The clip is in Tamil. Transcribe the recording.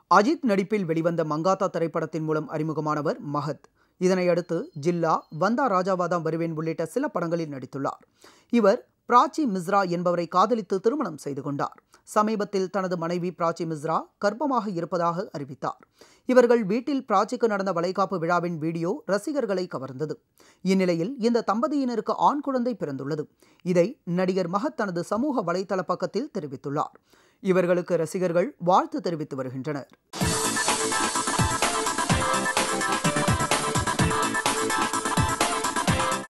அஜித் நடிப்பில் வெளிவந்த மங்காத்தா திரைப்படத்தின் மூலம் அறிமுகமானவர் மஹத் இதனையடுத்து ஜில்லா வந்தா ராஜாவாதாம் வருவேன் உள்ளிட்ட சில படங்களில் நடித்துள்ளார் இவர் பிராச்சி மிஸ்ரா என்பவரை காதலித்து திருமணம் செய்து கொண்டார் சமீபத்தில் தனது மனைவி பிராச்சி மிஸ்ரா கர்ப்பமாக இருப்பதாக அறிவித்தார் இவர்கள் வீட்டில் பிராச்சிக்கு நடந்த வளைகாப்பு விழாவின் வீடியோ ரசிகர்களை கவர்ந்தது இந்நிலையில் இந்த தம்பதியினருக்கு ஆண் குழந்தை பிறந்துள்ளது இதை நடிகர் மகத் தனது சமூக வலைதள பக்கத்தில் தெரிவித்துள்ளார் இவர்களுக்கு ரசிகர்கள் வாழ்த்து தெரிவித்து வருகின்றனர்